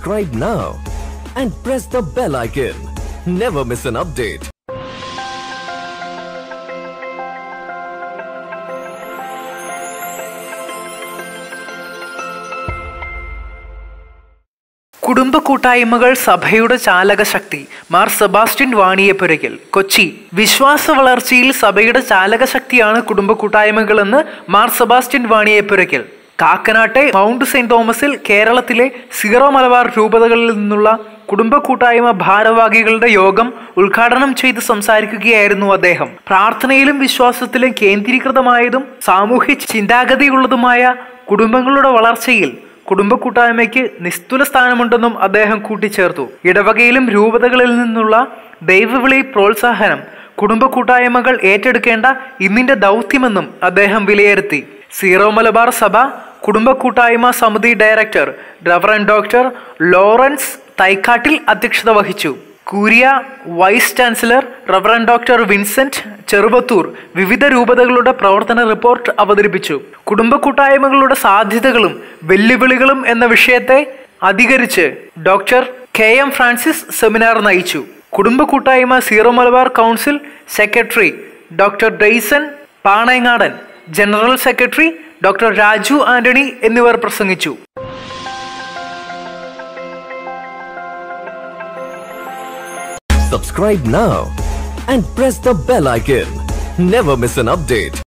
Subscribe now and press the bell icon. Never miss an update. കുടുംബ കൂട്ടായ്മകൾ സഭയുടെ ചാലകശക്തി മാർ സെബാസ്റ്റ്യൻ വാണിയപ്പുരയ്ക്കൽ കൊച്ചി വിശ്വാസ വളർച്ചയിൽ സഭയുടെ ചാലകശക്തിയാണ് കുടുംബ കൂട്ടായ്മകളെന്ന് മാർ സെബാസ്റ്റ്യൻ വാണിയപ്പുരയ്ക്കൽ കാക്കനാട്ടെ മൗണ്ട് സെയിന്റ് തോമസിൽ കേരളത്തിലെ സീറോ മലബാർ രൂപതകളിൽ നിന്നുള്ള കുടുംബ കൂട്ടായ്മ ഭാരവാഹികളുടെ യോഗം ഉദ്ഘാടനം ചെയ്ത് സംസാരിക്കുകയായിരുന്നു അദ്ദേഹം പ്രാർത്ഥനയിലും വിശ്വാസത്തിലും കേന്ദ്രീകൃതമായതും സാമൂഹ്യ ചിന്താഗതിയുള്ളതുമായ കുടുംബങ്ങളുടെ വളർച്ചയിൽ കുടുംബ കൂട്ടായ്മയ്ക്ക് നിസ്തുല സ്ഥാനമുണ്ടെന്നും അദ്ദേഹം കൂട്ടിച്ചേർത്തു ഇടവകയിലും രൂപതകളിൽ നിന്നുള്ള ദൈവവിളി പ്രോത്സാഹനം കുടുംബ കൂട്ടായ്മകൾ ഏറ്റെടുക്കേണ്ട ഇന്നിന്റെ ദൗത്യമെന്നും അദ്ദേഹം വിലയിരുത്തി സീറോ മലബാർ സഭ കുടുംബ കൂട്ടായ്മ സമിതി director reverend doctor Lawrence Thaikkattil അധ്യക്ഷത വഹിച്ചു curia vice chancellor reverend doctor Vincent Cheruvathur വിവിധ രൂപതകളുടെ പ്രവർത്തന റിപ്പോർട്ട് അവതരിപ്പിച്ചു കുടുംബ കൂട്ടായ്മകളുടെ സാധ്യതകളും വെല്ലുവിളികളും എന്ന വിഷയത്തെ അധികരിച്ച് doctor K M Francis seminar നയിച്ചു കുടുംബ കൂട്ടായ്മ Syro Malabar council secretary doctor Dayson Panayangadan general secretary doctor Raju Antony എന്നിവർ പ്രസംഗിച്ചു Subscribe now and press the bell icon. Never miss an update.